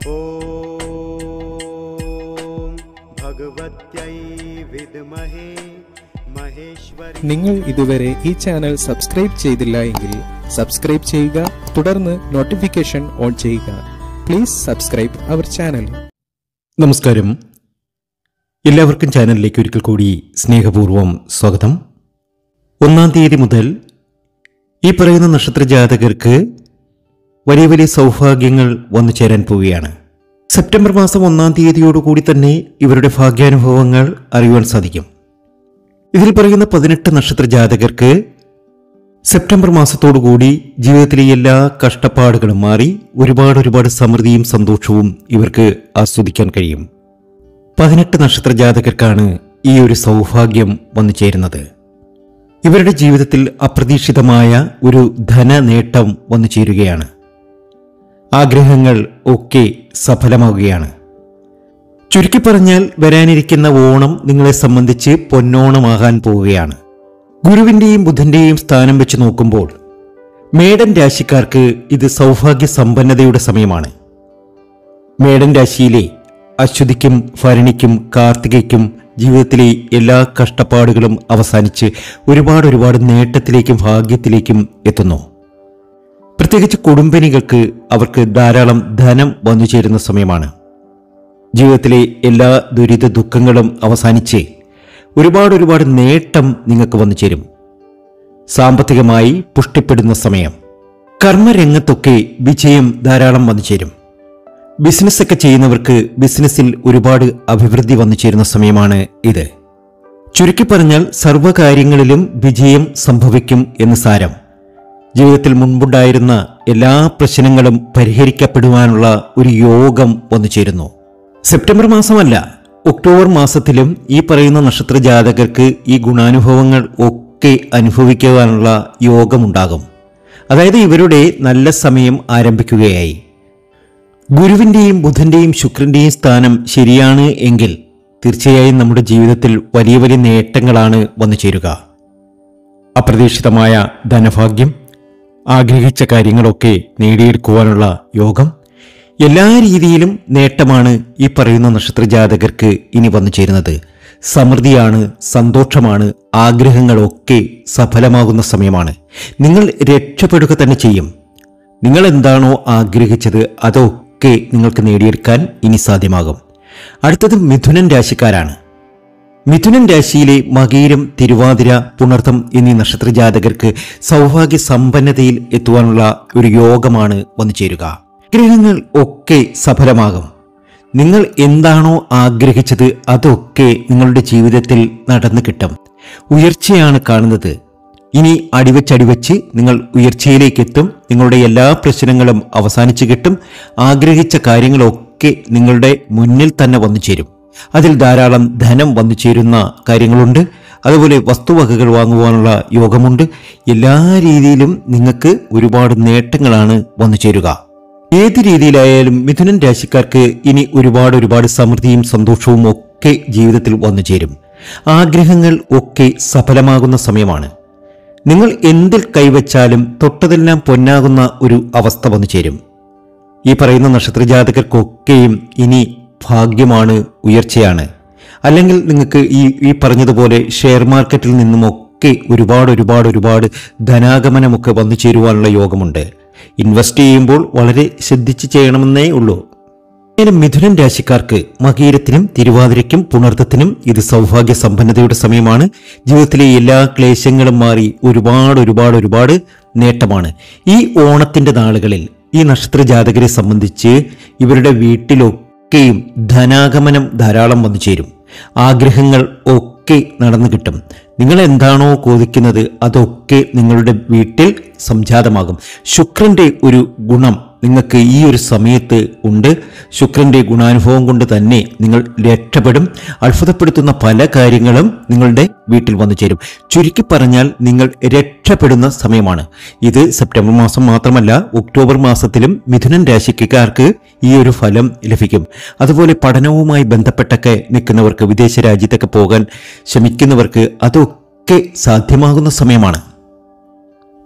ॐ भगवत्यै विद्महे महेश्वरी നിങ്ങൾ ഇതുവരെ ഈ ചാനൽ സബ്സ്ക്രൈബ് ചെയ്തില്ല എങ്കിൽ സബ്സ്ക്രൈബ് ചെയ്യുക തുടർന്ന് നോട്ടിഫിക്കേഷൻ ഓൺ ചെയ്യുക പ്ലീസ് സബ്സ്ക്രൈബ് അവർ ചാനൽ നമസ്കാരം എല്ലാവർക്കും ചാനലിലേക്ക് ഒരിക്കൽ കൂടി സ്നേഹപൂർവ്വം സ്വാഗതം ഒന്നാം തീയതി മുതൽ ഈ പറയുന്ന നക്ഷത്ര ജാതകർക്ക് വലിയ വലിയ സൗഭാഗ്യങ്ങൾ വന്നു ചേരാൻ പോവുകയാണ് സെപ്റ്റംബർ മാസം ഒന്നാം തീയതിയോടുകൂടി തന്നെ ഇവരുടെ ഭാഗ്യാനുഭവങ്ങൾ അറിയുവാൻ സാധിക്കും ഇതിൽ പറയുന്ന പതിനെട്ട് നക്ഷത്ര ജാതകർക്ക് സെപ്റ്റംബർ മാസത്തോടുകൂടി ജീവിതത്തിലെ എല്ലാ കഷ്ടപ്പാടുകളും മാറി ഒരുപാട് ഒരുപാട് സമൃദ്ധിയും സന്തോഷവും ഇവർക്ക് ആസ്വദിക്കാൻ കഴിയും പതിനെട്ട് നക്ഷത്ര ജാതകർക്കാണ് ഈ ഒരു സൗഭാഗ്യം വന്നു ചേരുന്നത് ഇവരുടെ ജീവിതത്തിൽ അപ്രതീക്ഷിതമായ ഒരു ധന നേട്ടം വന്നു ചേരുകയാണ് ആഗ്രഹങ്ങൾ ഒക്കെ സഫലമാവുകയാണ് ചുരുക്കി പറഞ്ഞാൽ വരാനിരിക്കുന്ന ഓണം നിങ്ങളെ സംബന്ധിച്ച് പൊന്നോണമാകാൻ പോവുകയാണ് ഗുരുവിന്റെയും ബുധന്റെയും സ്ഥാനം വെച്ച് നോക്കുമ്പോൾ മേടൻ രാശിക്കാർക്ക് ഇത് സൗഭാഗ്യ സമ്പന്നതയുടെ സമയമാണ് മേടൻ രാശിയിലെ അശ്വതിക്കും ഭരണിക്കും കാർത്തികയ്ക്കും ജീവിതത്തിലെ എല്ലാ കഷ്ടപ്പാടുകളും അവസാനിച്ച് ഒരുപാട് ഒരുപാട് നേട്ടത്തിലേക്കും ഭാഗ്യത്തിലേക്കും എത്തുന്നു പ്രത്യേകിച്ച് കുടുംബിനികൾക്ക് അവർക്ക് ധാരാളം ധനം വന്നു ചേരുന്ന സമയമാണ് ജീവിതത്തിലെ എല്ലാ ദുരിത ദുഃഖങ്ങളും അവസാനിച്ച് ഒരുപാട് ഒരുപാട് നേട്ടം നിങ്ങൾക്ക് വന്നു ചേരും സാമ്പത്തികമായി പുഷ്ടിപ്പെടുന്ന സമയം കർമ്മരംഗത്തൊക്കെ വിജയം ധാരാളം വന്നു ചേരും ബിസിനസ്സൊക്കെ ചെയ്യുന്നവർക്ക് ബിസിനസ്സിൽ ഒരുപാട് അഭിവൃദ്ധി വന്നു ചേരുന്ന സമയമാണ് ഇത് ചുരുക്കി പറഞ്ഞാൽ സർവ്വകാര്യങ്ങളിലും വിജയം സംഭവിക്കും എന്ന് സാരം ജീവിതത്തിൽ മുൻപുണ്ടായിരുന്ന എല്ലാ പ്രശ്നങ്ങളും പരിഹരിക്കപ്പെടുവാനുള്ള ഒരു യോഗം വന്നു ചേരുന്നു സെപ്റ്റംബർ മാസമല്ല ഒക്ടോബർ മാസത്തിലും ഈ പറയുന്ന നക്ഷത്ര ജാതകർക്ക് ഈ ഗുണാനുഭവങ്ങൾ ഒക്കെ അനുഭവിക്കുവാനുള്ള യോഗമുണ്ടാകും അതായത് ഇവരുടെ നല്ല സമയം ആരംഭിക്കുകയായി ഗുരുവിന്റെയും ബുധന്റെയും ശുക്രന്റെയും സ്ഥാനം ശരിയാണ് എങ്കിൽ തീർച്ചയായും നമ്മുടെ ജീവിതത്തിൽ വലിയ വലിയ നേട്ടങ്ങളാണ് വന്നു ചേരുക അപ്രതീക്ഷിതമായ ധനഭാഗ്യം ആഗ്രഹിച്ച കാര്യങ്ങളൊക്കെ നേടിയെടുക്കുവാനുള്ള യോഗം എല്ലാ രീതിയിലും നേട്ടമാണ് ഈ പറയുന്ന നക്ഷത്ര ജാതകർക്ക് ഇനി വന്നു ചേരുന്നത് സമൃദ്ധിയാണ് സന്തോഷമാണ് ആഗ്രഹങ്ങളൊക്കെ സഫലമാകുന്ന സമയമാണ് നിങ്ങൾ രക്ഷപ്പെടുക തന്നെ ചെയ്യും നിങ്ങൾ എന്താണോ ആഗ്രഹിച്ചത് അതൊക്കെ നിങ്ങൾക്ക് നേടിയെടുക്കാൻ ഇനി സാധ്യമാകും അടുത്തത് മിഥുനൻ രാശിക്കാരാണ് മിഥുനൻ രാശിയിലെ മകീരം തിരുവാതിര പുണർത്തം എന്നീ നക്ഷത്ര ജാതകർക്ക് സൗഭാഗ്യ സമ്പന്നതയിൽ എത്തുവാനുള്ള ഒരു യോഗമാണ് വന്നു ചേരുക ആഗ്രഹങ്ങൾ ഒക്കെ സഫലമാകും നിങ്ങൾ എന്താണോ ആഗ്രഹിച്ചത് അതൊക്കെ നിങ്ങളുടെ ജീവിതത്തിൽ നടന്നു കിട്ടും ഉയർച്ചയാണ് കാണുന്നത് ഇനി അടിവച്ചടിവച്ച് നിങ്ങൾ ഉയർച്ചയിലേക്ക് എത്തും നിങ്ങളുടെ എല്ലാ പ്രശ്നങ്ങളും അവസാനിച്ചു കിട്ടും ആഗ്രഹിച്ച കാര്യങ്ങളൊക്കെ നിങ്ങളുടെ മുന്നിൽ തന്നെ വന്നു ചേരും അതിൽ ധാരാളം ധനം വന്നു ചേരുന്ന കാര്യങ്ങളുണ്ട് അതുപോലെ വസ്തുവകകൾ വാങ്ങുവാനുള്ള യോഗമുണ്ട് എല്ലാ രീതിയിലും നിങ്ങൾക്ക് ഒരുപാട് നേട്ടങ്ങളാണ് വന്നു ചേരുക ഏത് രീതിയിലായാലും മിഥുനൻ രാശിക്കാർക്ക് ഇനി ഒരുപാട് ഒരുപാട് സമൃദ്ധിയും സന്തോഷവും ഒക്കെ ജീവിതത്തിൽ വന്നു ചേരും ആഗ്രഹങ്ങൾ ഒക്കെ സഫലമാകുന്ന സമയമാണ് നിങ്ങൾ എന്തിൽ കൈവച്ചാലും തൊട്ടതെല്ലാം പൊന്നാകുന്ന ഒരു അവസ്ഥ വന്നു ചേരും ഈ പറയുന്ന നക്ഷത്രജാതകർക്കൊക്കെയും ഇനി ഭാഗ്യമാണ് ഉയർച്ചയാണ് അല്ലെങ്കിൽ നിങ്ങൾക്ക് ഈ ഈ പറഞ്ഞതുപോലെ ഷെയർ മാർക്കറ്റിൽ നിന്നുമൊക്കെ ഒരുപാട് ഒരുപാട് ഒരുപാട് ധനാഗമനമൊക്കെ വന്നു ചേരുവാനുള്ള യോഗമുണ്ട് ഇൻവെസ്റ്റ് ചെയ്യുമ്പോൾ വളരെ ശ്രദ്ധിച്ച് ചെയ്യണമെന്നേ ഉള്ളൂ ഇങ്ങനെ മിഥുനൻ രാശിക്കാർക്ക് മകീരത്തിനും തിരുവാതിരയ്ക്കും പുണർത്തത്തിനും ഇത് സൗഭാഗ്യ സമ്പന്നതയുടെ സമയമാണ് ജീവിതത്തിലെ എല്ലാ ക്ലേശങ്ങളും മാറി ഒരുപാട് ഒരുപാട് ഒരുപാട് നേട്ടമാണ് ഈ ഓണത്തിന്റെ നാളുകളിൽ ഈ നക്ഷത്ര ജാതകരെ സംബന്ധിച്ച് ഇവരുടെ വീട്ടിലൊക്കെയും ധനാഗമനം ധാരാളം വന്നു ചേരും ആഗ്രഹങ്ങൾ ഒക്കെ നടന്നു കിട്ടും നിങ്ങൾ എന്താണോ കൊതിക്കുന്നത് അതൊക്കെ നിങ്ങളുടെ വീട്ടിൽ സംജാതമാകും ശുക്രന്റെ ഒരു ഗുണം നിങ്ങൾക്ക് ഈ ഒരു സമയത്ത് ഉണ്ട് ശുക്രന്റെ ഗുണാനുഭവം കൊണ്ട് തന്നെ നിങ്ങൾ രക്ഷപ്പെടും അത്ഭുതപ്പെടുത്തുന്ന പല കാര്യങ്ങളും നിങ്ങളുടെ വീട്ടിൽ വന്നു ചേരും ചുരുക്കി പറഞ്ഞാൽ നിങ്ങൾ രക്ഷപ്പെടുന്ന സമയമാണ് ഇത് സെപ്റ്റംബർ മാസം മാത്രമല്ല ഒക്ടോബർ മാസത്തിലും മിഥുനൻ രാശിക്കാർക്ക് ഈ ഒരു ഫലം ലഭിക്കും അതുപോലെ പഠനവുമായി ബന്ധപ്പെട്ടൊക്കെ നിൽക്കുന്നവർക്ക് വിദേശ രാജ്യത്തൊക്കെ പോകാൻ ശ്രമിക്കുന്നവർക്ക് അതൊക്കെ സാധ്യമാകുന്ന സമയമാണ്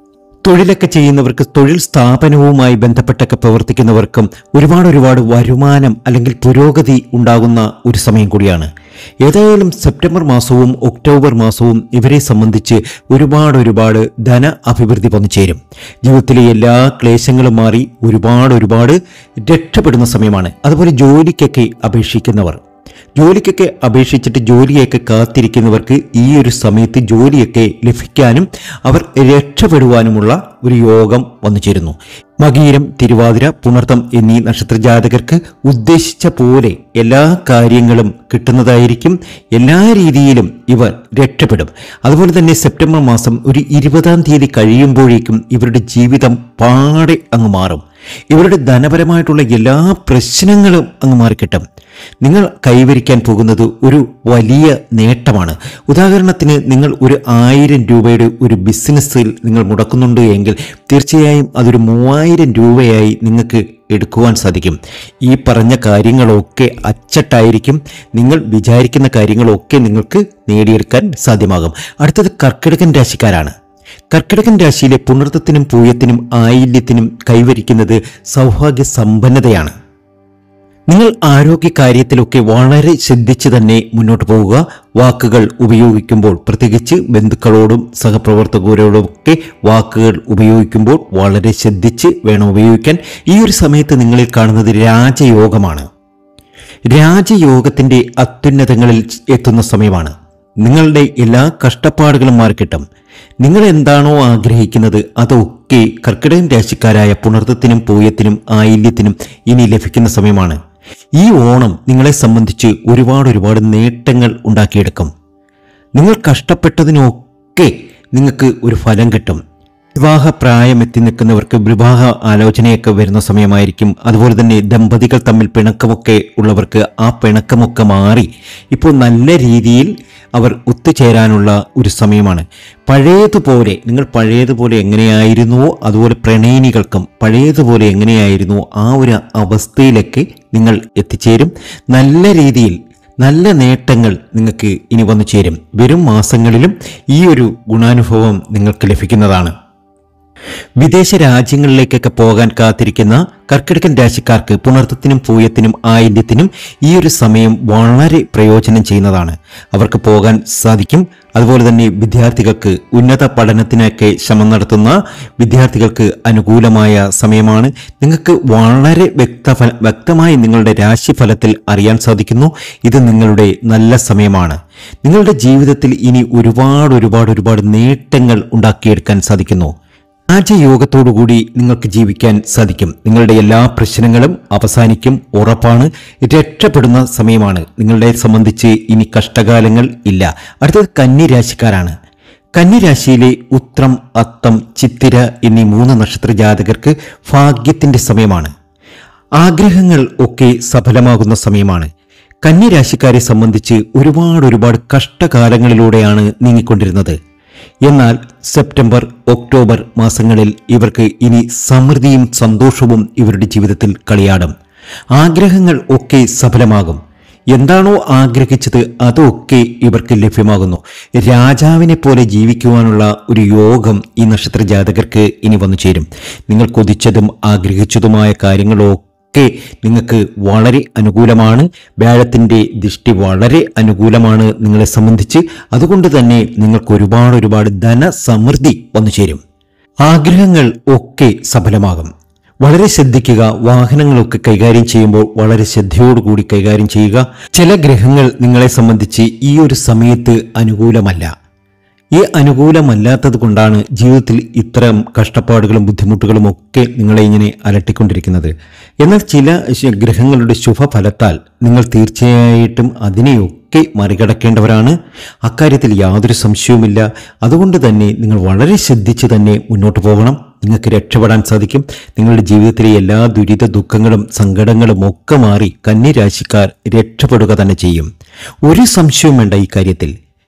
തൊഴിലൊക്കെ ചെയ്യുന്നവർക്ക് തൊഴിൽ സ്ഥാപനവുമായി ബന്ധപ്പെട്ടൊക്കെ പ്രവർത്തിക്കുന്നവർക്കും ഒരുപാട് ഒരുപാട് വരുമാനം അല്ലെങ്കിൽ പുരോഗതി ഉണ്ടാകുന്ന ഒരു സമയം കൂടിയാണ് ഏതായാലും സെപ്റ്റംബർ മാസവും ഒക്ടോബർ മാസവും ഇവരെ സംബന്ധിച്ച് ഒരുപാട് ഒരുപാട് ധന അഭിവൃദ്ധി വന്നു ചേരും ജീവിതത്തിലെ എല്ലാ ക്ലേശങ്ങളും മാറി ഒരുപാട് ഒരുപാട് രക്ഷപ്പെടുന്ന സമയമാണ് അതുപോലെ ജോലിക്കൊക്കെ അപേക്ഷിക്കുന്നവർ ജോലിക്കൊക്കെ അപേക്ഷിച്ചിട്ട് ജോലിയൊക്കെ കാത്തിരിക്കുന്നവർക്ക് ഈ ഒരു സമയത്ത് ജോലിയൊക്കെ ലഭിക്കാനും അവർ രക്ഷപ്പെടുവാനുമുള്ള ഒരു യോഗം വന്നു ചേരുന്നു മകീരം തിരുവാതിര പുണർത്തം എന്നീ നക്ഷത്രജാതകർക്ക് ഉദ്ദേശിച്ച പോലെ എല്ലാ കാര്യങ്ങളും കിട്ടുന്നതായിരിക്കും എല്ലാ രീതിയിലും ഇവർ രക്ഷപ്പെടും അതുപോലെ തന്നെ സെപ്റ്റംബർ മാസം ഒരു ഇരുപതാം തീയതി കഴിയുമ്പോഴേക്കും ഇവരുടെ ജീവിതം പാടെ അങ്ങ് മാറും ഇവരുടെ ധനപരമായിട്ടുള്ള എല്ലാ പ്രശ്നങ്ങളും അങ്ങ് മാറിക്കിട്ടും നിങ്ങൾ കൈവരിക്കാൻ പോകുന്നത് ഒരു വലിയ നേട്ടമാണ് ഉദാഹരണത്തിന് നിങ്ങൾ ഒരു ആയിരം രൂപയുടെ ഒരു ബിസിനസ്സിൽ നിങ്ങൾ മുടക്കുന്നുണ്ട് എങ്കിൽ തീർച്ചയായും അതൊരു മൂവായിരം രൂപയായി നിങ്ങൾക്ക് എടുക്കുവാൻ സാധിക്കും ഈ പറഞ്ഞ കാര്യങ്ങളൊക്കെ അച്ചട്ടായിരിക്കും നിങ്ങൾ വിചാരിക്കുന്ന കാര്യങ്ങളൊക്കെ നിങ്ങൾക്ക് നേടിയെടുക്കാൻ സാധ്യമാകും അടുത്തത് കർക്കിടകൻ രാശിക്കാരാണ് കർക്കിടകൻ രാശിയിലെ പുണർത്തത്തിനും പൂയത്തിനും ആയില്യത്തിനും കൈവരിക്കുന്നത് സൗഭാഗ്യ സമ്പന്നതയാണ് നിങ്ങൾ ആരോഗ്യ കാര്യത്തിലൊക്കെ വളരെ ശ്രദ്ധിച്ച് തന്നെ മുന്നോട്ട് പോവുക വാക്കുകൾ ഉപയോഗിക്കുമ്പോൾ പ്രത്യേകിച്ച് ബന്ധുക്കളോടും സഹപ്രവർത്തകരോടും ഒക്കെ വാക്കുകൾ ഉപയോഗിക്കുമ്പോൾ വളരെ ശ്രദ്ധിച്ച് വേണം ഉപയോഗിക്കാൻ ഈ ഒരു സമയത്ത് നിങ്ങളിൽ കാണുന്നത് രാജയോഗമാണ് രാജയോഗത്തിന്റെ അത്യുന്നതങ്ങളിൽ എത്തുന്ന സമയമാണ് നിങ്ങളുടെ എല്ലാ കഷ്ടപ്പാടുകളും മാറിക്കിട്ടും നിങ്ങൾ എന്താണോ ആഗ്രഹിക്കുന്നത് അതൊക്കെ കർക്കിടകൻ രാശിക്കാരായ പുണർത്തത്തിനും പൂയത്തിനും ആയില്യത്തിനും ഇനി ലഭിക്കുന്ന സമയമാണ് ഈ ഓണം നിങ്ങളെ സംബന്ധിച്ച് ഒരുപാട് ഒരുപാട് നേട്ടങ്ങൾ ഉണ്ടാക്കിയെടുക്കും നിങ്ങൾ കഷ്ടപ്പെട്ടതിനൊക്കെ നിങ്ങൾക്ക് ഒരു ഫലം കിട്ടും വിവാഹ പ്രായം എത്തി നിൽക്കുന്നവർക്ക് വിവാഹ ആലോചനയൊക്കെ വരുന്ന സമയമായിരിക്കും അതുപോലെ തന്നെ ദമ്പതികൾ തമ്മിൽ പിണക്കമൊക്കെ ഉള്ളവർക്ക് ആ പിണക്കമൊക്കെ മാറി ഇപ്പോൾ നല്ല രീതിയിൽ അവർ ഒത്തുചേരാനുള്ള ഒരു സമയമാണ് പഴയതുപോലെ നിങ്ങൾ പഴയതുപോലെ എങ്ങനെയായിരുന്നുവോ അതുപോലെ പ്രണയിനികൾക്കും പഴയതുപോലെ എങ്ങനെയായിരുന്നുവോ ആ ഒരു അവസ്ഥയിലൊക്കെ നിങ്ങൾ എത്തിച്ചേരും നല്ല രീതിയിൽ നല്ല നേട്ടങ്ങൾ നിങ്ങൾക്ക് ഇനി വന്നു ചേരും വരും മാസങ്ങളിലും ഈ ഒരു ഗുണാനുഭവം നിങ്ങൾക്ക് ലഭിക്കുന്നതാണ് വിദേശ രാജ്യങ്ങളിലേക്കൊക്കെ പോകാൻ കാത്തിരിക്കുന്ന കർക്കിടകൻ രാശിക്കാർക്ക് പുണർത്തത്തിനും പൂയത്തിനും ആയില്യത്തിനും ഈ ഒരു സമയം വളരെ പ്രയോജനം ചെയ്യുന്നതാണ് അവർക്ക് പോകാൻ സാധിക്കും അതുപോലെ തന്നെ വിദ്യാർത്ഥികൾക്ക് ഉന്നത പഠനത്തിനൊക്കെ ശ്രമം നടത്തുന്ന വിദ്യാർത്ഥികൾക്ക് അനുകൂലമായ സമയമാണ് നിങ്ങൾക്ക് വളരെ വ്യക്തഫല വ്യക്തമായി നിങ്ങളുടെ രാശിഫലത്തിൽ അറിയാൻ സാധിക്കുന്നു ഇത് നിങ്ങളുടെ നല്ല സമയമാണ് നിങ്ങളുടെ ജീവിതത്തിൽ ഇനി ഒരുപാട് ഒരുപാട് ഒരുപാട് നേട്ടങ്ങൾ ഉണ്ടാക്കിയെടുക്കാൻ സാധിക്കുന്നു രാജയോഗത്തോടുകൂടി നിങ്ങൾക്ക് ജീവിക്കാൻ സാധിക്കും നിങ്ങളുടെ എല്ലാ പ്രശ്നങ്ങളും അവസാനിക്കും ഉറപ്പാണ് രക്ഷപ്പെടുന്ന സമയമാണ് നിങ്ങളെ സംബന്ധിച്ച് ഇനി കഷ്ടകാലങ്ങൾ ഇല്ല അടുത്തത് കന്നിരാശിക്കാരാണ് കന്നിരാശിയിലെ ഉത്രം അത്തം ചിത്തിര എന്നീ മൂന്ന് നക്ഷത്ര ജാതകർക്ക് ഭാഗ്യത്തിന്റെ സമയമാണ് ആഗ്രഹങ്ങൾ ഒക്കെ സഫലമാകുന്ന സമയമാണ് കന്നിരാശിക്കാരെ സംബന്ധിച്ച് ഒരുപാട് ഒരുപാട് കഷ്ടകാലങ്ങളിലൂടെയാണ് നീങ്ങിക്കൊണ്ടിരുന്നത് എന്നാൽ സെപ്റ്റംബർ ഒക്ടോബർ മാസങ്ങളിൽ ഇവർക്ക് ഇനി സമൃദ്ധിയും സന്തോഷവും ഇവരുടെ ജീവിതത്തിൽ കളിയാടും ആഗ്രഹങ്ങൾ ഒക്കെ സഫലമാകും എന്താണോ ആഗ്രഹിച്ചത് അതൊക്കെ ഇവർക്ക് ലഭ്യമാകുന്നു രാജാവിനെ പോലെ ജീവിക്കുവാനുള്ള ഒരു യോഗം ഈ നക്ഷത്ര ജാതകർക്ക് ഇനി വന്നു ചേരും നിങ്ങൾ കൊതിച്ചതും ആഗ്രഹിച്ചതുമായ കാര്യങ്ങളൊക്കെ നിങ്ങൾക്ക് വളരെ അനുകൂലമാണ് വ്യാഴത്തിൻ്റെ ദൃഷ്ടി വളരെ അനുകൂലമാണ് നിങ്ങളെ സംബന്ധിച്ച് അതുകൊണ്ട് തന്നെ നിങ്ങൾക്ക് ഒരുപാട് ഒരുപാട് ധനസമൃദ്ധി വന്നു ചേരും ആഗ്രഹങ്ങൾ ഒക്കെ സഫലമാകും വളരെ ശ്രദ്ധിക്കുക വാഹനങ്ങളൊക്കെ കൈകാര്യം ചെയ്യുമ്പോൾ വളരെ ശ്രദ്ധയോടുകൂടി കൈകാര്യം ചെയ്യുക ചില ഗ്രഹങ്ങൾ നിങ്ങളെ സംബന്ധിച്ച് ഈ ഒരു സമയത്ത് അനുകൂലമല്ല ഈ അനുകൂലമല്ലാത്തത് കൊണ്ടാണ് ജീവിതത്തിൽ ഇത്തരം കഷ്ടപ്പാടുകളും ബുദ്ധിമുട്ടുകളും ഒക്കെ നിങ്ങളെ ഇങ്ങനെ അലട്ടിക്കൊണ്ടിരിക്കുന്നത് എന്നാൽ ചില ശ- ഗ്രഹങ്ങളുടെ ശുഭഫലത്താൽ നിങ്ങൾ തീർച്ചയായിട്ടും അതിനെയൊക്കെ മറികടക്കേണ്ടവരാണ് അക്കാര്യത്തിൽ യാതൊരു സംശയവുമില്ല അതുകൊണ്ട് തന്നെ നിങ്ങൾ വളരെ ശ്രദ്ധിച്ച് തന്നെ മുന്നോട്ട് പോകണം നിങ്ങൾക്ക് രക്ഷപ്പെടാൻ സാധിക്കും നിങ്ങളുടെ ജീവിതത്തിലെ എല്ലാ ദുരിത ദുഃഖങ്ങളും സങ്കടങ്ങളും ഒക്കെ മാറി കന്യരാശിക്കാർ രക്ഷപ്പെടുക തന്നെ ചെയ്യും ഒരു സംശയവും വേണ്ട ഈ കാര്യത്തിൽ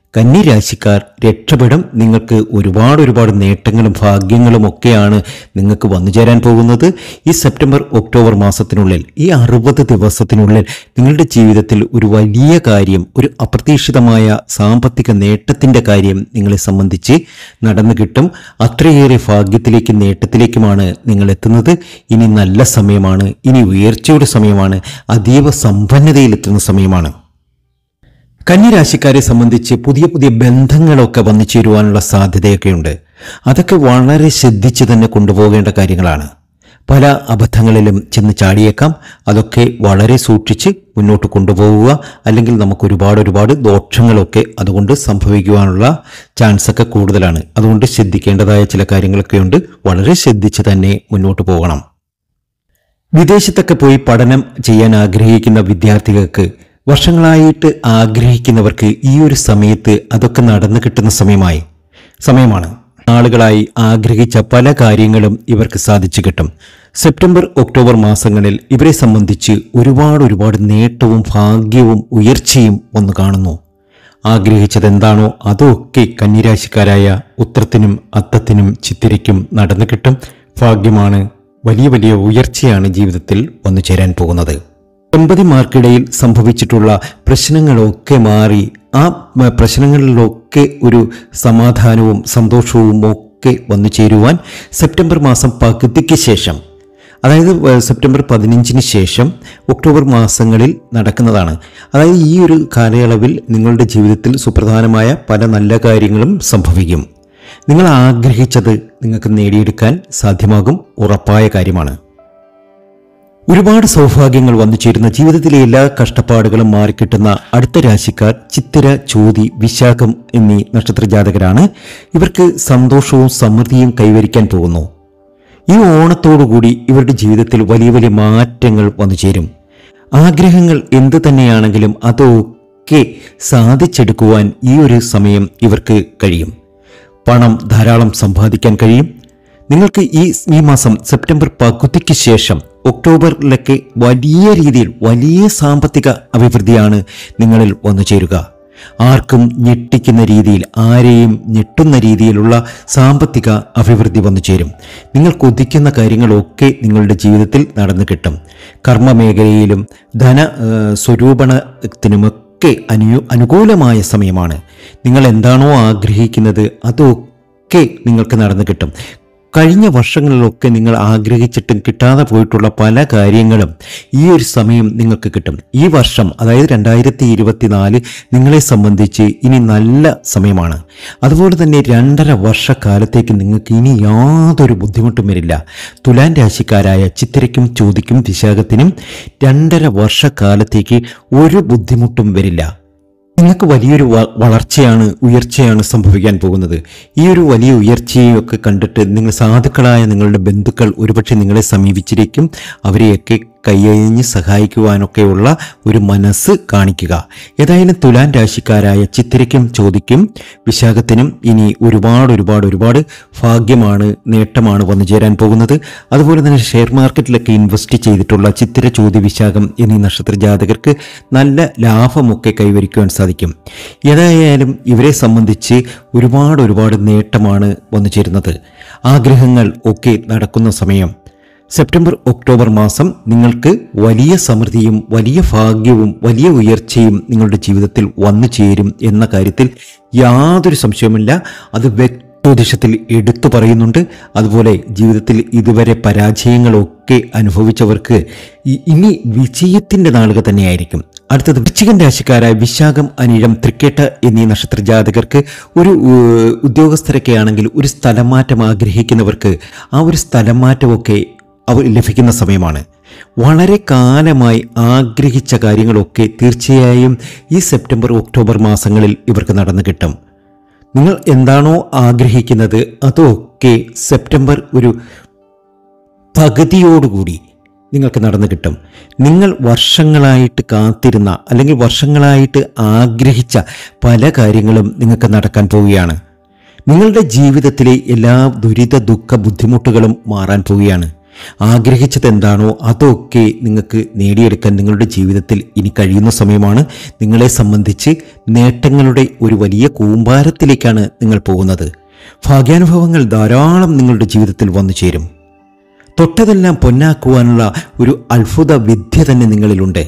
കന്നി രാശിക്കാർ രക്ഷപ്പെടും നിങ്ങൾക്ക് ഒരുപാട് ഒരുപാട് നേട്ടങ്ങളും ഭാഗ്യങ്ങളും ഒക്കെയാണ് നിങ്ങൾക്ക് വന്നു ചേരാൻ പോകുന്നത് ഈ സെപ്റ്റംബർ ഒക്ടോബർ മാസത്തിനുള്ളിൽ ഈ അറുപത് ദിവസത്തിനുള്ളിൽ നിങ്ങളുടെ ജീവിതത്തിൽ ഒരു വലിയ കാര്യം ഒരു അപ്രതീക്ഷിതമായ സാമ്പത്തിക നേട്ടത്തിന്റെ കാര്യം നിങ്ങളെ സംബന്ധിച്ച് നടന്നു കിട്ടും അത്രയേറെ ഭാഗ്യത്തിലേക്കും നേട്ടത്തിലേക്കുമാണ് നിങ്ങൾ എത്തുന്നത് ഇനി നല്ല സമയമാണ് ഇനി ഉയർച്ചയുടെ സമയമാണ് അതീവ സമ്പന്നതയിലെത്തുന്ന സമയമാണ് കന്യരാശിക്കാരെ സംബന്ധിച്ച് പുതിയ പുതിയ ബന്ധങ്ങളൊക്കെ വന്നു ചേരുവാനുള്ള സാധ്യതയൊക്കെയുണ്ട് അതൊക്കെ വളരെ ശ്രദ്ധിച്ച് തന്നെ കൊണ്ടുപോകേണ്ട കാര്യങ്ങളാണ് പല അബദ്ധങ്ങളിലും ചെന്ന് ചാടിയേക്കാം അതൊക്കെ വളരെ സൂക്ഷിച്ച് മുന്നോട്ട് കൊണ്ടുപോവുക അല്ലെങ്കിൽ നമുക്ക് ഒരുപാട് ഒരുപാട് ദോഷങ്ങളൊക്കെ അതുകൊണ്ട് സംഭവിക്കുവാനുള്ള ചാൻസ് ഒക്കെ കൂടുതലാണ് അതുകൊണ്ട് ശ്രദ്ധിക്കേണ്ടതായ ചില കാര്യങ്ങളൊക്കെ ഉണ്ട് വളരെ ശ്രദ്ധിച്ച് തന്നെ മുന്നോട്ട് പോകണം വിദേശത്തൊക്കെ പോയി പഠനം ചെയ്യാൻ ആഗ്രഹിക്കുന്ന വിദ്യാർത്ഥികൾക്ക് വർഷങ്ങളായിട്ട് ആഗ്രഹിക്കുന്നവർക്ക് ഈ ഒരു സമയത്ത് അതൊക്കെ നടന്നു കിട്ടുന്ന സമയമായി സമയമാണ് നാളുകളായി ആഗ്രഹിച്ച പല കാര്യങ്ങളും ഇവർക്ക് സാധിച്ചു കിട്ടും സെപ്റ്റംബർ ഒക്ടോബർ മാസങ്ങളിൽ ഇവരെ സംബന്ധിച്ച് ഒരുപാട് ഒരുപാട് നേട്ടവും ഭാഗ്യവും ഉയർച്ചയും ഒന്ന് കാണുന്നു ആഗ്രഹിച്ചത് എന്താണോ അതൊക്കെ കന്നിരാശിക്കാരായ ഉത്രത്തിനും അത്തത്തിനും ചിത്തിരയ്ക്കും നടന്നു കിട്ടും ഭാഗ്യമാണ് വലിയ വലിയ ഉയർച്ചയാണ് ജീവിതത്തിൽ വന്നു ചേരാൻ പോകുന്നത് ദമ്പതിമാർക്കിടയിൽ സംഭവിച്ചിട്ടുള്ള പ്രശ്നങ്ങളൊക്കെ മാറി ആ മ- പ്രശ്നങ്ങളിലൊക്കെ ഒരു സമാധാനവും സന്തോഷവും ഒക്കെ വന്നു ചേരുവാൻ സെപ്റ്റംബർ മാസം പകുതിക്ക് ശേഷം അതായത് ഏഹ്, സെപ്റ്റംബർ പതിനഞ്ചിന് ശേഷം ഒക്ടോബർ മാസങ്ങളിൽ നടക്കുന്നതാണ് അതായത് ഈ ഒരു കാലയളവിൽ നിങ്ങളുടെ ജീവിതത്തിൽ സുപ്രധാനമായ പല നല്ല കാര്യങ്ങളും സംഭവിക്കും നിങ്ങൾ ആഗ്രഹിച്ചത് നിങ്ങൾക്ക് നേടിയെടുക്കാൻ സാധ്യമാകും ഉറപ്പായ കാര്യമാണ് ഒരുപാട് സൗഭാഗ്യങ്ങൾ വന്നു ചേരുന്ന ജീവിതത്തിലെ എല്ലാ കഷ്ടപ്പാടുകളും മാറിക്കിട്ടുന്ന അടുത്ത രാശിക്കാർ ചിത്തിര ചോതി വിശാഖം എന്നീ നക്ഷത്രജാതകരാണ് ഇവർക്ക് സന്തോഷവും സമൃദ്ധിയും കൈവരിക്കാൻ പോകുന്നു ഈ ഓണത്തോടുകൂടി ഇവരുടെ ജീവിതത്തിൽ വലിയ വലിയ മാറ്റങ്ങൾ വന്നു ചേരും ആഗ്രഹങ്ങൾ എന്തു തന്നെയാണെങ്കിലും അതൊക്കെ സാധിച്ചെടുക്കുവാൻ ഈ ഒരു സമയം ഇവർക്ക് കഴിയും പണം ധാരാളം സമ്പാദിക്കാൻ കഴിയും നിങ്ങൾക്ക് ഈ ഈ മാസം സെപ്റ്റംബർ പകുതിക്ക് ശേഷം ഒക്ടോബറിലൊക്കെ വലിയ രീതിയിൽ വലിയ സാമ്പത്തിക അഭിവൃദ്ധിയാണ് നിങ്ങളിൽ വന്നു ചേരുക ആർക്കും ഞെട്ടിക്കുന്ന രീതിയിൽ ആരെയും ഞെട്ടുന്ന രീതിയിലുള്ള സാമ്പത്തിക അഭിവൃദ്ധി വന്നു ചേരും നിങ്ങൾ കൊതിക്കുന്ന കാര്യങ്ങളൊക്കെ നിങ്ങളുടെ ജീവിതത്തിൽ നടന്നു കിട്ടും കർമ്മമേഖലയിലും ധന ഏഹ്, സ്വരൂപണത്തിനുമൊക്കെ അനു അനുകൂലമായ സമയമാണ് നിങ്ങൾ എന്താണോ ആഗ്രഹിക്കുന്നത് അതൊക്കെ നിങ്ങൾക്ക് നടന്നു കിട്ടും കഴിഞ്ഞ വർഷങ്ങളിലൊക്കെ നിങ്ങൾ ആഗ്രഹിച്ചിട്ടും കിട്ടാതെ പോയിട്ടുള്ള പല കാര്യങ്ങളും ഈ ഒരു സമയം നിങ്ങൾക്ക് കിട്ടും ഈ വർഷം അതായത് രണ്ടായിരത്തി ഇരുപത്തിനാല് നിങ്ങളെ സംബന്ധിച്ച് ഇനി നല്ല സമയമാണ് അതുപോലെ തന്നെ രണ്ടര വർഷക്കാലത്തേക്ക് നിങ്ങൾക്ക് ഇനി യാതൊരു ബുദ്ധിമുട്ടും വരില്ല തുലാൻ രാശിക്കാരായ ചിത്തിരയ്ക്കും ചോദിക്കും വിശാഖത്തിനും രണ്ടര വർഷക്കാലത്തേക്ക് ഒരു ബുദ്ധിമുട്ടും വരില്ല നിങ്ങൾക്ക് വലിയൊരു വ- വളർച്ചയാണ് ഉയർച്ചയാണ് സംഭവിക്കാൻ പോകുന്നത് ഈ ഒരു വലിയ ഉയർച്ചയൊക്കെ കണ്ടിട്ട് നിങ്ങൾ സാധുക്കളായ നിങ്ങളുടെ ബന്ധുക്കൾ ഒരുപക്ഷെ നിങ്ങളെ സമീപിച്ചിരിക്കും അവരെയൊക്കെ കയ്യഴിഞ്ഞ് സഹായിക്കുവാനൊക്കെയുള്ള ഒരു മനസ്സ് കാണിക്കുക ഏതായാലും തുലാൻ രാശിക്കാരായ ചിത്തിരയ്ക്കും ചോദിക്കും വിശാഖത്തിനും ഇനി ഒരുപാട് ഒരുപാട് ഒരുപാട് ഭാഗ്യമാണ് നേട്ടമാണ് വന്നു ചേരാൻ പോകുന്നത് അതുപോലെ തന്നെ ഷെയർ മാർക്കറ്റിലൊക്കെ ഇൻവെസ്റ്റ് ചെയ്തിട്ടുള്ള ചിത്തിര ചോദ്യ വിശാഖം എന്നീ നക്ഷത്ര ജാതകർക്ക് നല്ല ലാഭമൊക്കെ കൈവരിക്കുവാൻ സാധിക്കും ഏതായാലും ഇവരെ സംബന്ധിച്ച് ഒരുപാട് ഒരുപാട് നേട്ടമാണ് വന്നു ചേരുന്നത് ആഗ്രഹങ്ങൾ ഒക്കെ നടക്കുന്ന സമയം സെപ്റ്റംബർ ഒക്ടോബർ മാസം നിങ്ങൾക്ക് വലിയ സമൃദ്ധിയും വലിയ ഭാഗ്യവും വലിയ ഉയർച്ചയും നിങ്ങളുടെ ജീവിതത്തിൽ വന്നു ചേരും എന്ന കാര്യത്തിൽ യാതൊരു സംശയവുമില്ല അത് വ്യക്തോദ്ദേശത്തിൽ എടുത്തു പറയുന്നുണ്ട് അതുപോലെ ജീവിതത്തിൽ ഇതുവരെ പരാജയങ്ങളൊക്കെ അനുഭവിച്ചവർക്ക് ഇ- ഇനി വിജയത്തിന്റെ നാളുക തന്നെയായിരിക്കും അടുത്തത് വൃശ്ചികൻ രാശിക്കാരായ വിശാഖം അനിഴം തൃക്കേട്ട എന്നീ നക്ഷത്ര ജാതകർക്ക് ഒരു ഏഹ്, ഉദ്യോഗസ്ഥരൊക്കെ ആണെങ്കിൽ ഒരു സ്ഥലം മാറ്റം ആഗ്രഹിക്കുന്നവർക്ക് ആ ഒരു സ്ഥലം മാറ്റമൊക്കെ അവർ ലഭിക്കുന്ന സമയമാണ് വളരെ കാലമായി ആഗ്രഹിച്ച കാര്യങ്ങളൊക്കെ തീർച്ചയായും ഈ സെപ്റ്റംബർ ഒക്ടോബർ മാസങ്ങളിൽ ഇവർക്ക് നടന്നു കിട്ടും നിങ്ങൾ എന്താണോ ആഗ്രഹിക്കുന്നത് അതൊക്കെ സെപ്റ്റംബർ ഒരു പകുതിയോടുകൂടി നിങ്ങൾക്ക് നടന്നു കിട്ടും നിങ്ങൾ വർഷങ്ങളായിട്ട് കാത്തിരുന്ന അല്ലെങ്കിൽ വർഷങ്ങളായിട്ട് ആഗ്രഹിച്ച പല കാര്യങ്ങളും നിങ്ങൾക്ക് നടക്കാൻ പോവുകയാണ് നിങ്ങളുടെ ജീവിതത്തിലെ എല്ലാ ദുരിത ദുഃഖ ബുദ്ധിമുട്ടുകളും മാറാൻ പോവുകയാണ് ആഗ്രഹിച്ചത് എന്താണോ അതൊക്കെ നിങ്ങൾക്ക് നേടിയെടുക്കാൻ നിങ്ങളുടെ ജീവിതത്തിൽ ഇനി കഴിയുന്ന സമയമാണ് നിങ്ങളെ സംബന്ധിച്ച് നേട്ടങ്ങളുടെ ഒരു വലിയ കൂമ്പാരത്തിലേക്കാണ് നിങ്ങൾ പോകുന്നത് ഭാഗ്യാനുഭവങ്ങൾ ധാരാളം നിങ്ങളുടെ ജീവിതത്തിൽ വന്നു ചേരും തൊട്ടതെല്ലാം പൊന്നാക്കുവാനുള്ള ഒരു അത്ഭുത വിദ്യ തന്നെ നിങ്ങളിലുണ്ട്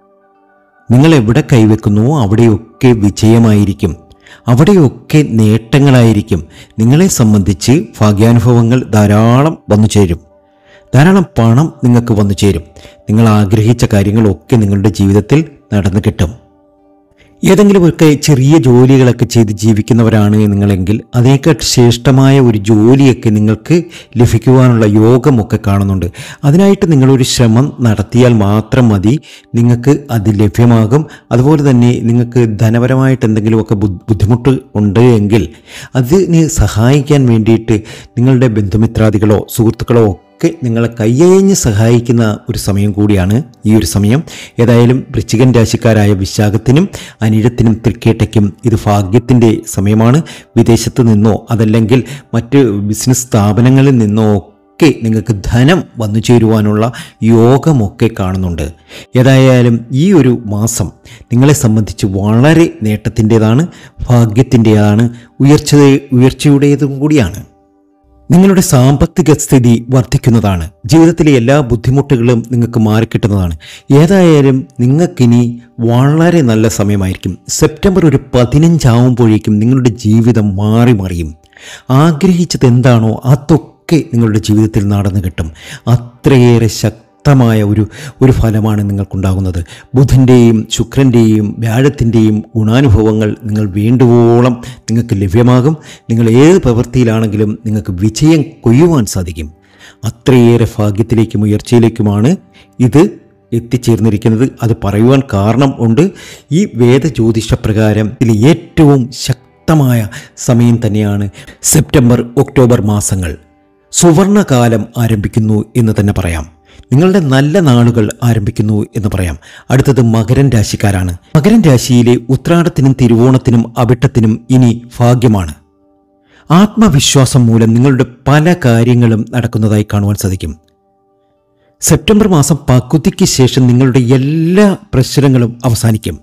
നിങ്ങൾ എവിടെ കൈവെക്കുന്നുവോ അവിടെയൊക്കെ വിജയമായിരിക്കും അവിടെയൊക്കെ നേട്ടങ്ങളായിരിക്കും നിങ്ങളെ സംബന്ധിച്ച് ഭാഗ്യാനുഭവങ്ങൾ ധാരാളം വന്നു ചേരും ധാരാളം പണം നിങ്ങൾക്ക് വന്നു ചേരും നിങ്ങൾ ആഗ്രഹിച്ച കാര്യങ്ങളൊക്കെ നിങ്ങളുടെ ജീവിതത്തിൽ നടന്നു കിട്ടും ഏതെങ്കിലുമൊക്കെ ചെറിയ ജോലികളൊക്കെ ചെയ്ത് ജീവിക്കുന്നവരാണ് നിങ്ങളെങ്കിൽ അതിനേക്കാൾ ശ്രേഷ്ഠമായ ഒരു ജോലിയൊക്കെ നിങ്ങൾക്ക് ലഭിക്കുവാനുള്ള യോഗമൊക്കെ കാണുന്നുണ്ട് അതിനായിട്ട് നിങ്ങളൊരു ശ്രമം നടത്തിയാൽ മാത്രം മതി നിങ്ങൾക്ക് അത് ലഭ്യമാകും അതുപോലെ തന്നെ നിങ്ങൾക്ക് ധനപരമായിട്ട് എന്തെങ്കിലുമൊക്കെ ബു- ബുദ്ധിമുട്ട് ഉണ്ട് എങ്കിൽ അതിന് സഹായിക്കാൻ വേണ്ടിയിട്ട് നിങ്ങളുടെ ബന്ധുമിത്രാദികളോ സുഹൃത്തുക്കളോ ഒക്കെ നിങ്ങളെ കയ്യയഞ്ഞ് സഹായിക്കുന്ന ഒരു സമയം കൂടിയാണ് ഈ ഒരു സമയം ഏതായാലും വൃശ്ചികൻ രാശിക്കാരായ വിശാഖത്തിനും അനിഴത്തിനും തൃക്കേട്ടയ്ക്കും ഇത് ഭാഗ്യത്തിൻ്റെ സമയമാണ് വിദേശത്ത് നിന്നോ അതല്ലെങ്കിൽ മറ്റ് ബിസിനസ് സ്ഥാപനങ്ങളിൽ നിന്നോ ഒക്കെ നിങ്ങൾക്ക് ധനം വന്നു ചേരുവാനുള്ള യോഗമൊക്കെ കാണുന്നുണ്ട് ഏതായാലും ഈ ഒരു മാസം നിങ്ങളെ സംബന്ധിച്ച് വളരെ നേട്ടത്തിൻ്റെതാണ് ഭാഗ്യത്തിൻ്റെതാണ് ഉയർച്ച ഉയർച്ചയുടേതും കൂടിയാണ് നിങ്ങളുടെ സാമ്പത്തിക സ്ഥിതി വർദ്ധിക്കുന്നതാണ് ജീവിതത്തിലെ എല്ലാ ബുദ്ധിമുട്ടുകളും നിങ്ങൾക്ക് മാറിക്കിട്ടുന്നതാണ് ഏതായാലും നിങ്ങൾക്കിനി വളരെ നല്ല സമയമായിരിക്കും സെപ്റ്റംബർ ഒരു പതിനഞ്ചാവുമ്പോഴേക്കും നിങ്ങളുടെ ജീവിതം മാറി മറിയും ആഗ്രഹിച്ചത് എന്താണോ അതൊക്കെ നിങ്ങളുടെ ജീവിതത്തിൽ നടന്നു കിട്ടും അത്രയേറെ ശക്തമായ ഒരു ഒരു ഫലമാണ് നിങ്ങൾക്കുണ്ടാകുന്നത് ബുധൻ്റെയും ശുക്രൻ്റെയും വ്യാഴത്തിൻ്റെയും ഗുണാനുഭവങ്ങൾ നിങ്ങൾ വേണ്ടുവോളം നിങ്ങൾക്ക് ലഭ്യമാകും നിങ്ങൾ ഏത് പ്രവൃത്തിയിലാണെങ്കിലും നിങ്ങൾക്ക് വിജയം കൊയ്യുവാൻ സാധിക്കും അത്രയേറെ ഭാഗ്യത്തിലേക്കും ഉയർച്ചയിലേക്കുമാണ് ഇത് എത്തിച്ചേർന്നിരിക്കുന്നത് അത് പറയുവാൻ കാരണം ഉണ്ട് ഈ വേദജ്യോതിഷ പ്രകാരം ഇതിൽ ഏറ്റവും ശക്തമായ സമയം തന്നെയാണ് സെപ്റ്റംബർ ഒക്ടോബർ മാസങ്ങൾ സുവർണകാലം ആരംഭിക്കുന്നു എന്ന് തന്നെ പറയാം നിങ്ങളുടെ നല്ല നാളുകൾ ആരംഭിക്കുന്നു എന്ന് പറയാം അടുത്തത് മകരൻ രാശിക്കാരാണ് മകരൻ രാശിയിലെ ഉത്രാടത്തിനും തിരുവോണത്തിനും അവിട്ടത്തിനും ഇനി ഭാഗ്യമാണ് ആത്മവിശ്വാസം മൂലം നിങ്ങളുടെ പല കാര്യങ്ങളും നടക്കുന്നതായി കാണുവാൻ സാധിക്കും സെപ്റ്റംബർ മാസം പകുതിക്ക് ശേഷം നിങ്ങളുടെ എല്ലാ പ്രശ്നങ്ങളും അവസാനിക്കും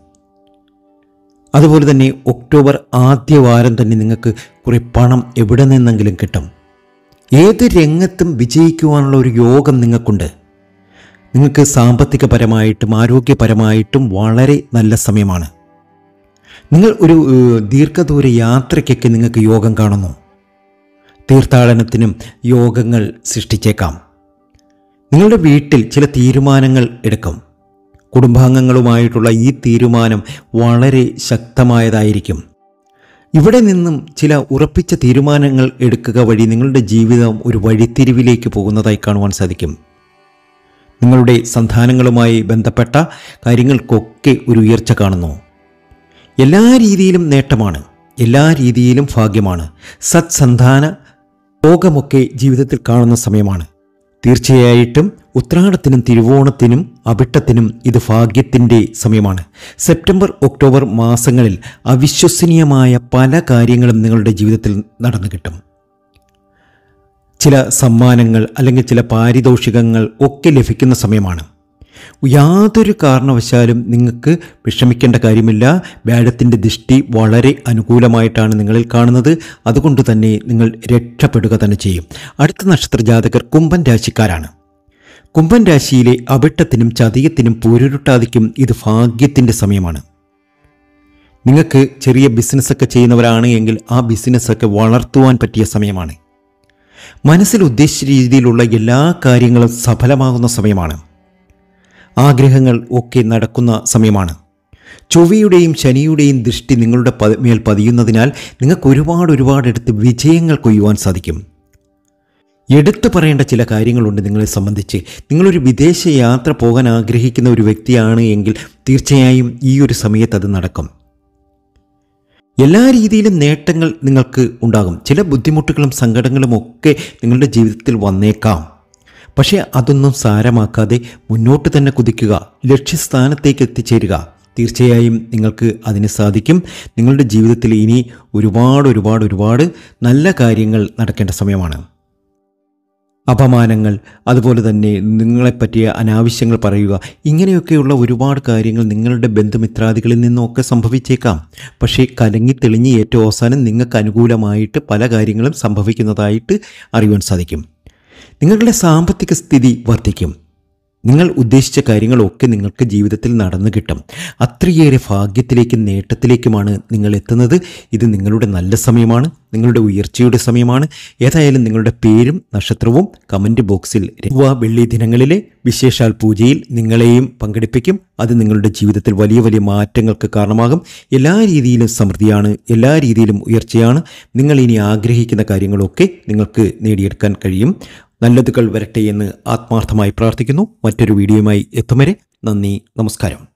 അതുപോലെ തന്നെ ഒക്ടോബർ ആദ്യ വാരം തന്നെ നിങ്ങൾക്ക് കുറെ പണം എവിടെ നിന്നെങ്കിലും കിട്ടും ഏത് രംഗത്തും വിജയിക്കുവാനുള്ള ഒരു യോഗം നിങ്ങൾക്കുണ്ട് നിങ്ങൾക്ക് സാമ്പത്തികപരമായിട്ടും ആരോഗ്യപരമായിട്ടും വളരെ നല്ല സമയമാണ് നിങ്ങൾ ഒരു ഏഹ്, ദീർഘദൂര യാത്രയ്ക്കൊക്കെ നിങ്ങൾക്ക് യോഗം കാണുന്നു തീർത്ഥാടനത്തിനും യോഗങ്ങൾ സൃഷ്ടിച്ചേക്കാം നിങ്ങളുടെ വീട്ടിൽ ചില തീരുമാനങ്ങൾ എടുക്കും കുടുംബാംഗങ്ങളുമായിട്ടുള്ള ഈ തീരുമാനം വളരെ ശക്തമായതായിരിക്കും ഇവിടെ നിന്നും ചില ഉറപ്പിച്ച തീരുമാനങ്ങൾ എടുക്കുക വഴി നിങ്ങളുടെ ജീവിതം ഒരു വഴിത്തിരിവിലേക്ക് പോകുന്നതായി കാണുവാൻ സാധിക്കും നിങ്ങളുടെ സന്താനങ്ങളുമായി ബന്ധപ്പെട്ട കാര്യങ്ങൾക്കൊക്കെ ഒരു ഉയർച്ച കാണുന്നു എല്ലാ രീതിയിലും നേട്ടമാണ് എല്ലാ രീതിയിലും ഭാഗ്യമാണ് സത്സന്താന യോഗമൊക്കെ ജീവിതത്തിൽ കാണുന്ന സമയമാണ് തീർച്ചയായിട്ടും ഉത്രാടത്തിനും തിരുവോണത്തിനും അവിട്ടത്തിനും ഇത് ഭാഗ്യത്തിൻ്റെ സമയമാണ് സെപ്റ്റംബർ ഒക്ടോബർ മാസങ്ങളിൽ അവിശ്വസനീയമായ പല കാര്യങ്ങളും നിങ്ങളുടെ ജീവിതത്തിൽ നടന്നു കിട്ടും ചില സമ്മാനങ്ങൾ അല്ലെങ്കിൽ ചില പാരിതോഷികങ്ങൾ ഒക്കെ ലഭിക്കുന്ന സമയമാണ് യാതൊരു കാരണവശാലും നിങ്ങൾക്ക് വിഷമിക്കേണ്ട കാര്യമില്ല വ്യാഴത്തിൻ്റെ ദൃഷ്ടി വളരെ അനുകൂലമായിട്ടാണ് നിങ്ങളിൽ കാണുന്നത് അതുകൊണ്ട് തന്നെ നിങ്ങൾ രക്ഷപ്പെടുക തന്നെ ചെയ്യും അടുത്ത നക്ഷത്ര ജാതകർ കുംഭൻ രാശിക്കാരാണ് കുംഭൻ രാശിയിലെ അവിട്ടത്തിനും ചതയത്തിനും പൂരുരുട്ടാതിക്കും ഇത് ഭാഗ്യത്തിൻ്റെ സമയമാണ് നിങ്ങൾക്ക് ചെറിയ ബിസിനസ്സൊക്കെ ചെയ്യുന്നവരാണ് എങ്കിൽ ആ ബിസിനസ്സൊക്കെ വളർത്തുവാൻ പറ്റിയ സമയമാണ് മനസ്സിൽ ഉദ്ദേശിച്ച രീതിയിലുള്ള എല്ലാ കാര്യങ്ങളും സഫലമാകുന്ന സമയമാണ് ആഗ്രഹങ്ങൾ ഒക്കെ നടക്കുന്ന സമയമാണ് ചൊവ്വയുടെയും ശനിയുടെയും ദൃഷ്ടി നിങ്ങളുടെ പ- മേൽ പതിയുന്നതിനാൽ നിങ്ങൾക്ക് ഒരുപാട് ഒരുപാട് എടുത്ത് വിജയങ്ങൾ കൊയ്യുവാൻ സാധിക്കും എടുത്തു പറയേണ്ട ചില കാര്യങ്ങളുണ്ട് നിങ്ങളെ സംബന്ധിച്ച് നിങ്ങളൊരു വിദേശ യാത്ര പോകാൻ ആഗ്രഹിക്കുന്ന ഒരു വ്യക്തിയാണ് എങ്കിൽ തീർച്ചയായും ഈ ഒരു സമയത്ത് അത് നടക്കും എല്ലാ രീതിയിലും നേട്ടങ്ങൾ നിങ്ങൾക്ക് ഉണ്ടാകും ചില ബുദ്ധിമുട്ടുകളും സങ്കടങ്ങളും ഒക്കെ നിങ്ങളുടെ ജീവിതത്തിൽ വന്നേക്കാം പക്ഷേ അതൊന്നും സാരമാക്കാതെ മുന്നോട്ട് തന്നെ കുതിക്കുക ലക്ഷ്യസ്ഥാനത്തേക്ക് എത്തിച്ചേരുക തീർച്ചയായും നിങ്ങൾക്ക് അതിന് സാധിക്കും നിങ്ങളുടെ ജീവിതത്തിൽ ഇനി ഒരുപാട് ഒരുപാട് ഒരുപാട് നല്ല കാര്യങ്ങൾ നടക്കേണ്ട സമയമാണ് അപമാനങ്ങൾ അതുപോലെ തന്നെ നിങ്ങളെപ്പറ്റിയ അനാവശ്യങ്ങൾ പറയുക ഇങ്ങനെയൊക്കെയുള്ള ഒരുപാട് കാര്യങ്ങൾ നിങ്ങളുടെ ബന്ധുമിത്രാദികളിൽ നിന്നൊക്കെ സംഭവിച്ചേക്കാം പക്ഷേ കലങ്ങി തെളിഞ്ഞ് ഏറ്റവും അവസാനം നിങ്ങൾക്ക് അനുകൂലമായിട്ട് പല കാര്യങ്ങളും സംഭവിക്കുന്നതായിട്ട് അറിയുവാൻ സാധിക്കും നിങ്ങളുടെ സാമ്പത്തിക സ്ഥിതി വർദ്ധിക്കും നിങ്ങൾ ഉദ്ദേശിച്ച കാര്യങ്ങളൊക്കെ നിങ്ങൾക്ക് ജീവിതത്തിൽ നടന്നു കിട്ടും അത്രയേറെ ഭാഗ്യത്തിലേക്കും നേട്ടത്തിലേക്കുമാണ് നിങ്ങൾ എത്തുന്നത് ഇത് നിങ്ങളുടെ നല്ല സമയമാണ് നിങ്ങളുടെ ഉയർച്ചയുടെ സമയമാണ് ഏതായാലും നിങ്ങളുടെ പേരും നക്ഷത്രവും കമൻറ്റ് ബോക്സിൽ രവ വെള്ളി ദിനങ്ങളിലെ വിശേഷാൽ പൂജയിൽ നിങ്ങളെയും പങ്കെടുപ്പിക്കും അത് നിങ്ങളുടെ ജീവിതത്തിൽ വലിയ വലിയ മാറ്റങ്ങൾക്ക് കാരണമാകും എല്ലാ രീതിയിലും സമൃദ്ധിയാണ് എല്ലാ രീതിയിലും ഉയർച്ചയാണ് നിങ്ങൾ ഇനി ആഗ്രഹിക്കുന്ന കാര്യങ്ങളൊക്കെ നിങ്ങൾക്ക് നേടിയെടുക്കാൻ കഴിയും നല്ലതുകൾ വരട്ടെ എന്ന് ആത്മാർത്ഥമായി പ്രാർത്ഥിക്കുന്നു മറ്റൊരു വീഡിയോയുമായി എത്തും വരെ നന്ദി നമസ്കാരം